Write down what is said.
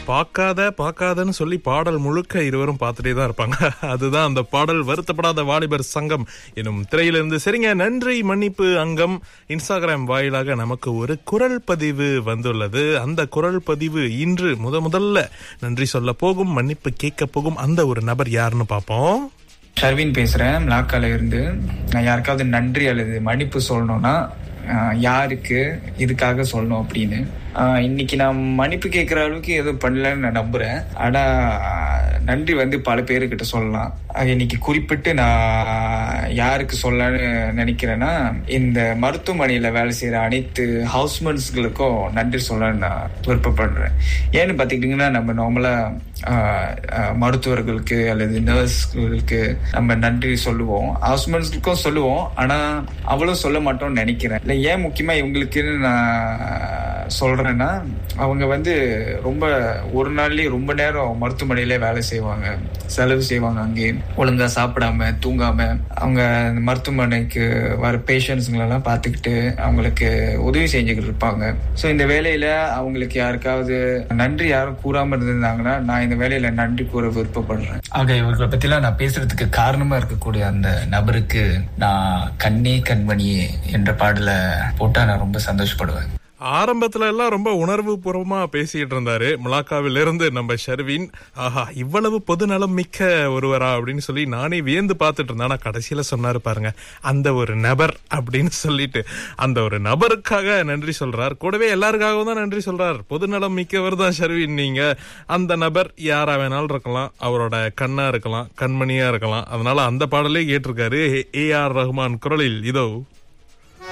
பார்க்காத பார்க்காதன்னு சொல்லி பாடல் முழுக்க இருவரும் பார்த்துட்டே தான் இருப்பாங்க அதுதான் அந்த பாடல் வருத்தப்படாத வாலிபர் சங்கம் எனும் திரையிலிருந்து சரிங்க நன்றி மன்னிப்பு அங்கம் இன்ஸ்டாகிராம் வாயிலாக நமக்கு ஒரு குரல் பதிவு வந்துள்ளது அந்த குரல் பதிவு இன்று முத முதல்ல நன்றி சொல்ல போகும் மன்னிப்பு கேட்க போகும் அந்த ஒரு நபர் யாருன்னு பார்ப்போம் ஷர்வின் பேசுறேன் மிளாக்கால இருந்து நான் யாருக்காவது நன்றி அல்லது மன்னிப்பு சொல்லணும்னா ஆஹ், யாருக்கு இதுக்காக சொல்லணும் அப்படின்னு ஆஹ், இன்னைக்கு நான் மன்னிப்பு கேட்குற அளவுக்கு எதுவும் பண்ணலன்னு நான் நம்புறேன் ஆனா நன்றி வந்து பல பேருக்கிட்ட சொல்லலாம் அது இன்னைக்கு குறிப்பிட்டு நான் யாருக்கு சொல்லலாம்னு நினைக்கிறேன்னா இந்த மருத்துவமனையில வேலை செய்யற அனைத்து ஹவுஸ்மெண்ட்ஸ்களுக்கும் நன்றி சொல்லலாம்னு நான் விருப்பப்படுறேன் ஏன்னு பார்த்துக்கிட்டிங்கன்னா நம்ம நார்மலா ஆஹ், ஆஹ், மருத்துவர்களுக்கு அல்லது நர்ஸ்களுக்கு நம்ம நன்றி சொல்லுவோம் ஹவுஸ்மெண்ட்ஸ்க்கும் சொல்லுவோம் ஆனா அவ்வளவு சொல்ல மாட்டோம்னு நினைக்கிறேன் இல்லை ஏன் முக்கியமா இவங்களுக்குன்னு நான் சொல்றேன்னா அவங்க வந்து ரொம்ப ஒரு நாள்லயே ரொம்ப நேரம் மருத்துவமனையிலே வேலை செய்வாங்க செலவு செய்வாங்க அங்கேயே ஒழுங்கா சாப்பிடாம தூங்காம அவங்க அந்த மருத்துவமனைக்கு வர பேஷண்ட்ஸுங்களெல்லாம் பார்த்துக்கிட்டு அவங்களுக்கு உதவி செஞ்சுக்கிட்டு இருப்பாங்க ஸோ இந்த வேலையில அவங்களுக்கு யாருக்காவது நன்றி யாரும் கூறாம இருந்திருந்தாங்கன்னா நான் இந்த வேலையில நன்றி கூற விருப்பப்படுறேன் ஆக இவர்களை பத்திலாம் நான் பேசுறதுக்கு காரணமா இருக்கக்கூடிய அந்த நபருக்கு நான் கண்ணே கண்மணியே என்ற பாடல போட்டா நான் ரொம்ப சந்தோஷப்படுவேன் ஆரம்பத்துல எல்லாம் ரொம்ப உணர்வு பூர்வமா பேசிட்டு இருந்தாரு முலாக்காவில இருந்து நம்ம ஷர்வின் ஆஹா இவ்வளவு பொதுநலம் மிக்க ஒருவரா அப்படின்னு சொல்லி நானே வியந்து பார்த்துட்டு இருந்தேன் ஆனா கடைசியில சொன்னாரு பாருங்க அந்த ஒரு நபர் அப்படின்னு சொல்லிட்டு அந்த ஒரு நபருக்காக நன்றி சொல்றார் கூடவே எல்லாருக்காகவும் தான் நன்றி சொல்றார் பொதுநலம் மிக்கவர் தான் ஷர்வின் நீங்க அந்த நபர் யாரா வேணாலும் இருக்கலாம் அவரோட கண்ணா இருக்கலாம் கண்மணியா இருக்கலாம் அதனால அந்த பாடலே கேட்டிருக்காரு ஏ ஆர் ரஹ்மான் குரலில் இதோ